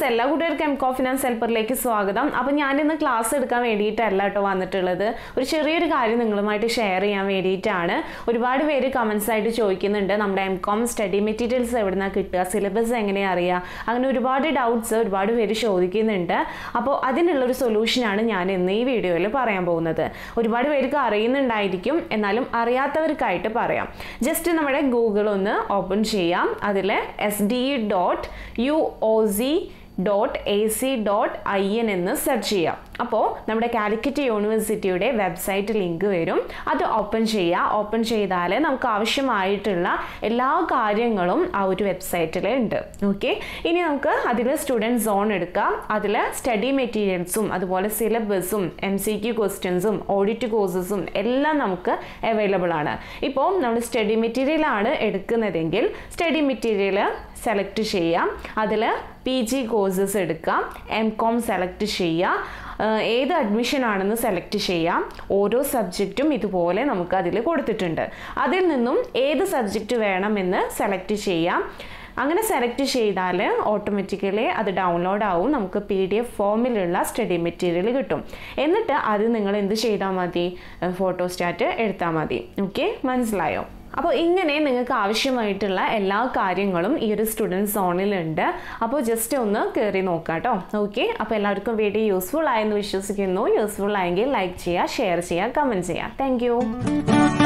friends എല്ലാ കൂട്ടുകാർക്കും M കോ finance ഹെൽപ്പറിലേക്ക് സ്വാഗതം അപ്പോൾ ഞാനിന്ന് ക്ലാസ് എടുക്കാൻ വേണ്ടിയിട്ടല്ല കേട്ടോ വന്നിട്ടുള്ളത് ഒരു ചെറിയൊരു കാര്യം നിങ്ങളുമായിട്ട് ഷെയർ ചെയ്യാൻ വേണ്ടിയിട്ടാണ് ഒരുപാട് പേര് കമൻസ് ആയിട്ട് ചോദിക്കുന്നുണ്ട് നമ്മുടെ എം കോം സ്റ്റഡി മെറ്റീരിയൽസ് എവിടെ നിന്നാണ് കിട്ടുക സിലബസ് എങ്ങനെയാണ് അറിയുക അങ്ങനെ ഒരുപാട് ഡൗട്ട്സ് ഒരുപാട് പേര് ചോദിക്കുന്നുണ്ട് അപ്പോൾ അതിനുള്ളൊരു സൊല്യൂഷനാണ് ഞാൻ ഇന്ന് ഈ വീഡിയോയിൽ പറയാൻ പോകുന്നത് ഒരുപാട് പേർക്ക് അറിയുന്നുണ്ടായിരിക്കും എന്നാലും അറിയാത്തവർക്കായിട്ട് പറയാം ജസ്റ്റ് നമ്മുടെ ഗൂഗിൾ ഒന്ന് ഓപ്പൺ ചെയ്യാം അതിൽ S D dot U O C dot A C dot I N എന്ന് സെർച്ച് ചെയ്യാം അപ്പോൾ നമ്മുടെ കാലിക്കറ്റ് യൂണിവേഴ്സിറ്റിയുടെ വെബ്സൈറ്റ് ലിങ്ക് വരും അത് ഓപ്പൺ ചെയ്യുക ഓപ്പൺ ചെയ്താൽ നമുക്ക് ആവശ്യമായിട്ടുള്ള എല്ലാ കാര്യങ്ങളും ആ ഒരു വെബ്സൈറ്റിൽ ഉണ്ട് ഓക്കെ ഇനി നമുക്ക് അതിൽ സ്റ്റുഡൻറ് സോൺ എടുക്കാം അതിൽ സ്റ്റഡി മെറ്റീരിയൽസും അതുപോലെ സിലബസും എം സി ക്യു ക്വസ്റ്റ്യൻസും ഓഡിറ്റ് കോഴ്സസും എല്ലാം നമുക്ക് അവൈലബിൾ ആണ് ഇപ്പോൾ നമ്മൾ സ്റ്റഡി മെറ്റീരിയലാണ് എടുക്കുന്നതെങ്കിൽ സ്റ്റഡി മെറ്റീരിയൽ സെലക്ട് ചെയ്യാം അതിൽ പി ജി കോഴ്സസ് എടുക്കാം എം കോം സെലക്ട് ചെയ്യാം ഏഹ് ഏത് അഡ്മിഷൻ ആണെന്ന് സെലക്ട് ചെയ്യാം ഓരോ സബ്ജക്റ്റും ഇതുപോലെ നമുക്ക് അതിൽ കൊടുത്തിട്ടുണ്ട് അതിൽ നിന്നും ഏത് സബ്ജക്റ്റ് വേണമെന്ന് സെലക്ട് ചെയ്യാം അങ്ങനെ സെലക്ട് ചെയ്താൽ ഓട്ടോമാറ്റിക്കലി അത് ഡൗൺലോഡ് ആവും നമുക്ക് പി ഡി എഫ് ഫോമിലുള്ള സ്റ്റഡി മെറ്റീരിയൽ കിട്ടും എന്നിട്ട് അത് നിങ്ങൾ എന്ത് ചെയ്താൽ മതി ഫോട്ടോസ്റ്റാറ്റ് എടുത്താൽ മതി ഓക്കെ മനസ്സിലായോ അപ്പോൾ ഇങ്ങനെ നിങ്ങൾക്ക് ആവശ്യമായിട്ടുള്ള എല്ലാ കാര്യങ്ങളും ഈ ഒരു സ്റ്റുഡൻറ് സോണിലുണ്ട് അപ്പോൾ ജസ്റ്റ് ഒന്ന് കയറി നോക്കാം കേട്ടോ ഓക്കെ അപ്പോൾ എല്ലാവർക്കും വീഡിയോ യൂസ്ഫുൾ ആയെന്ന് വിശ്വസിക്കുന്നു യൂസ്ഫുൾ ആയെങ്കിൽ ലൈക്ക് ചെയ്യുക ഷെയർ ചെയ്യുക കമൻറ്റ് ചെയ്യുക താങ്ക്